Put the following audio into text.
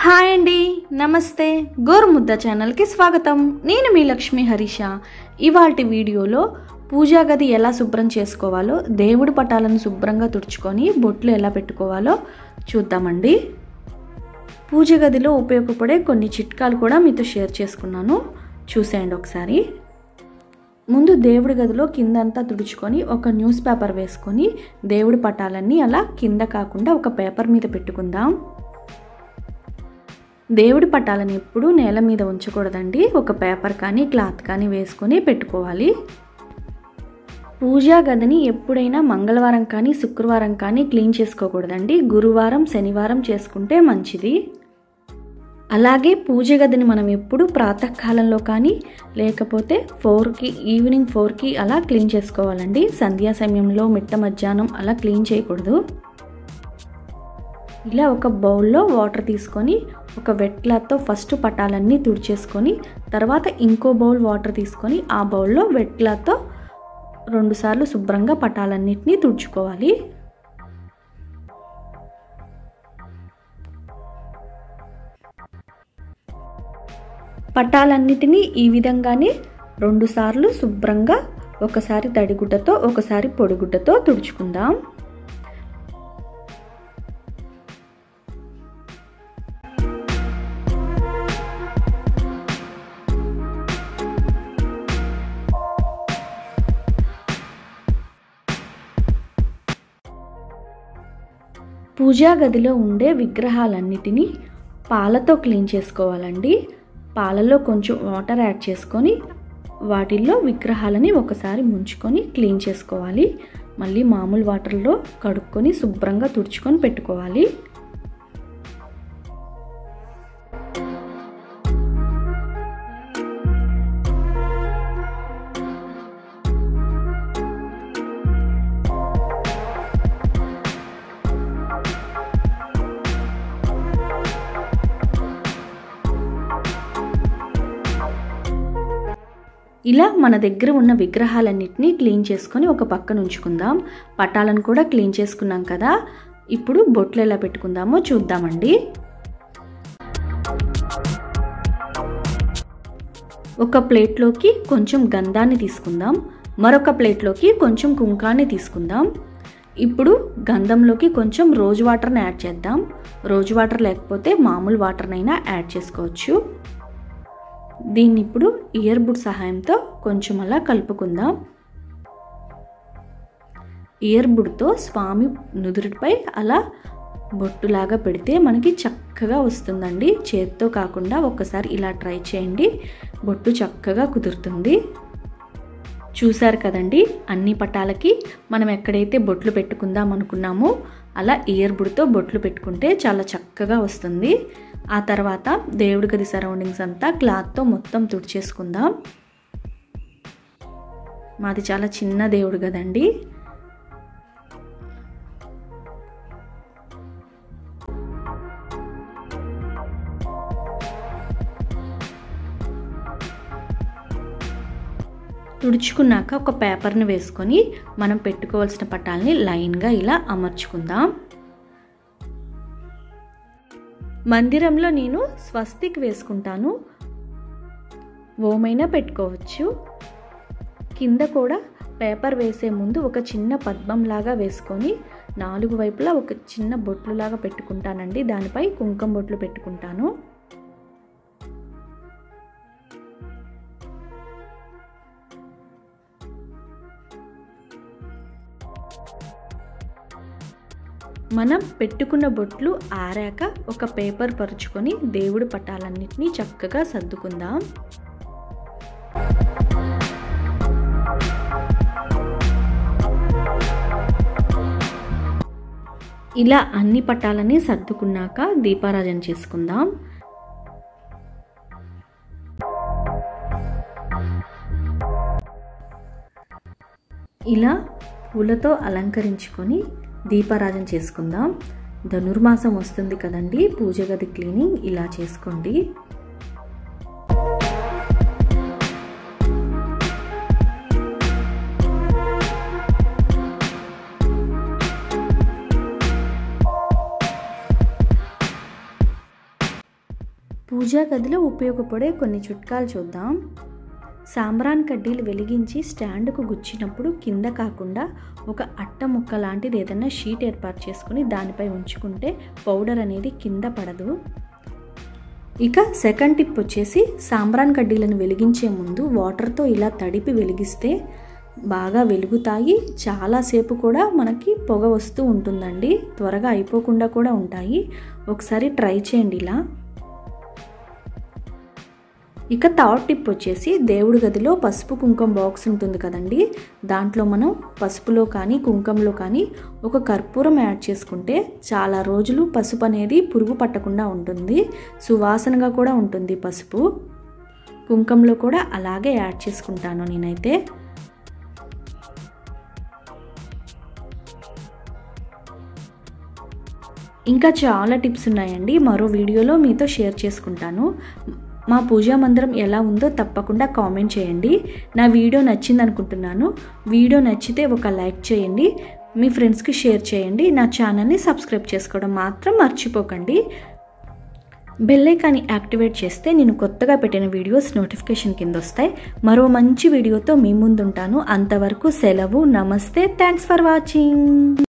hi అండి నమస్తే గోరుముద్ద ఛానల్కి స్వాగతం నేను మీ లక్ష్మి హరీష ఇవాల్టి వీడియోలో పూజా గది ఎలా శుభ్రం చేసుకోవాలో దేవుడి పటాలను శుభ్రంగా తుడుచుకొని బొట్లు ఎలా పెట్టుకోవాలో చూద్దామండి పూజ గదిలో ఉపయోగపడే కొన్ని చిట్కాలు కూడా మీతో షేర్ చేసుకున్నాను చూసేయండి ఒకసారి ముందు దేవుడి గదిలో కిందంతా తుడుచుకొని ఒక న్యూస్ పేపర్ వేసుకొని దేవుడి పటాలన్నీ అలా కింద కాకుండా ఒక పేపర్ మీద పెట్టుకుందాం దేవుడి పటాలను ఎప్పుడూ నేల మీద ఉంచకూడదండి ఒక పేపర్ కానీ క్లాత్ కానీ వేసుకొని పెట్టుకోవాలి పూజా గదిని ఎప్పుడైనా మంగళవారం కానీ శుక్రవారం కానీ క్లీన్ చేసుకోకూడదండి గురువారం శనివారం చేసుకుంటే మంచిది అలాగే పూజ గదిని మనం ఎప్పుడు ప్రాతకాలంలో కానీ లేకపోతే ఫోర్కి ఈవినింగ్ ఫోర్కి అలా క్లీన్ చేసుకోవాలండి సంధ్యా సమయంలో మిట్ట మధ్యాహ్నం అలా క్లీన్ చేయకూడదు ఇలా ఒక బౌల్లో వాటర్ తీసుకొని ఒక వెట్ క్లాత్తో ఫస్ట్ పటాలన్నీ తుడిచేసుకొని తర్వాత ఇంకో బౌల్ వాటర్ తీసుకొని ఆ బౌల్లో వెట్ క్లాత్తో రెండుసార్లు శుభ్రంగా పటాలన్నిటినీ తుడుచుకోవాలి పటాలన్నిటినీ ఈ విధంగానే రెండుసార్లు శుభ్రంగా ఒకసారి తడిగుడ్డతో ఒకసారి పొడిగుడ్డతో తుడుచుకుందాం పూజా గదిలో ఉండే విగ్రహాలన్నిటినీ పాలతో క్లీన్ చేసుకోవాలండి పాలలో కొంచెం వాటర్ యాడ్ చేసుకొని వాటిల్లో విగ్రహాలని ఒకసారి ముంచుకొని క్లీన్ చేసుకోవాలి మళ్ళీ మామూలు వాటర్లో కడుక్కొని శుభ్రంగా తుడుచుకొని పెట్టుకోవాలి ఇలా మన దగ్గర ఉన్న విగ్రహాలన్నింటినీ క్లీన్ చేసుకొని ఒక పక్కన ఉంచుకుందాం పటాలను కూడా క్లీన్ చేసుకున్నాం కదా ఇప్పుడు బొట్లు ఎలా పెట్టుకుందామో చూద్దామండి ఒక ప్లేట్లోకి కొంచెం గంధాన్ని తీసుకుందాం మరొక ప్లేట్లోకి కొంచెం కుంకాన్ని తీసుకుందాం ఇప్పుడు గంధంలోకి కొంచెం రోజ్ వాటర్ని యాడ్ చేద్దాం రోజ్ వాటర్ లేకపోతే మామూలు వాటర్నైనా యాడ్ చేసుకోవచ్చు దీన్ని ఇప్పుడు ఇయర్ బుడ్ సహాయంతో కొంచెం అలా కలుపుకుందాం ఇయర్ బుడ్తో స్వామి నుదురుపై అలా బొట్టులాగా పెడితే మనకి చక్కగా వస్తుందండి చేత్తో కాకుండా ఒక్కసారి ఇలా ట్రై చేయండి బొట్టు చక్కగా కుదురుతుంది చూశారు కదండి అన్ని పటాలకి మనం ఎక్కడైతే బొట్లు పెట్టుకుందాం అనుకున్నామో అలా ఇయర్ బుడ్తో బొట్లు పెట్టుకుంటే చాలా చక్కగా వస్తుంది ఆ తర్వాత దేవుడి గది సరౌండింగ్స్ అంతా క్లాత్తో మొత్తం తుడిచేసుకుందాం మాది చాలా చిన్న దేవుడు కదండి తుడుచుకున్నాక ఒక పేపర్ని వేసుకొని మనం పెట్టుకోవాల్సిన పటాలని లైన్గా ఇలా అమర్చుకుందాం మందిరంలో నేను స్వస్తిక్ వేసుకుంటాను ఓమైనా పెట్టుకోవచ్చు కింద కూడా పేపర్ వేసే ముందు ఒక చిన్న పద్మంలాగా వేసుకొని నాలుగు వైపులా ఒక చిన్న బొట్లులాగా పెట్టుకుంటానండి దానిపై కుంకుమ బొట్లు పెట్టుకుంటాను మనం పెట్టుకున్న బొట్లు ఆరాక ఒక పేపర్ పరుచుకొని దేవుడి పటాలన్నింటినీ చక్కగా సర్దుకుందాం ఇలా అన్ని పటాలని సర్దుకున్నాక దీపారాజన చేసుకుందాం ఇలా పూలతో అలంకరించుకొని దీపారాజన చేసుకుందాం ధనుర్మాసం వస్తుంది కదండి పూజ గది క్లీనింగ్ ఇలా చేసుకోండి పూజా గదిలో ఉపయోగపడే కొన్ని చిట్కాలు చూద్దాం సాంబ్రాన్ కడ్డీలు వెలిగించి స్టాండ్కు గుచ్చినప్పుడు కింద కాకుండా ఒక అట్ట ముక్క లాంటిది ఏదైనా షీట్ ఏర్పాటు చేసుకుని దానిపై ఉంచుకుంటే పౌడర్ అనేది కింద పడదు ఇక సెకండ్ టిప్ వచ్చేసి సాంబ్రాన్ కడ్డీలను వెలిగించే ముందు వాటర్తో ఇలా తడిపి వెలిగిస్తే బాగా వెలుగుతాయి చాలాసేపు కూడా మనకి పొగ వస్తూ ఉంటుందండి త్వరగా అయిపోకుండా కూడా ఉంటాయి ఒకసారి ట్రై చేయండి ఇలా ఇక థర్డ్ టిప్ వచ్చేసి దేవుడి గదిలో పసుపు కుంకుమ బాక్స్ ఉంటుంది కదండి దాంట్లో మనం పసుపులో కానీ కుంకంలో కానీ ఒక కర్పూరం యాడ్ చేసుకుంటే చాలా రోజులు పసుపు అనేది పురుగు పట్టకుండా ఉంటుంది సువాసనగా కూడా ఉంటుంది పసుపు కుంకంలో కూడా అలాగే యాడ్ చేసుకుంటాను నేనైతే ఇంకా చాలా టిప్స్ ఉన్నాయండి మరో వీడియోలో మీతో షేర్ చేసుకుంటాను మా పూజా మందిరం ఎలా ఉందో తప్పకుండా కామెంట్ చేయండి నా వీడియో నచ్చింది అనుకుంటున్నాను వీడియో నచ్చితే ఒక లైక్ చేయండి మీ ఫ్రెండ్స్కి షేర్ చేయండి నా ఛానల్ని సబ్స్క్రైబ్ చేసుకోవడం మాత్రం మర్చిపోకండి బెల్ ఐకాన్ని యాక్టివేట్ చేస్తే నేను కొత్తగా పెట్టిన వీడియోస్ నోటిఫికేషన్ కింద వస్తాయి మరో మంచి వీడియోతో మీ ముందుంటాను అంతవరకు సెలవు నమస్తే థ్యాంక్స్ ఫర్ వాచింగ్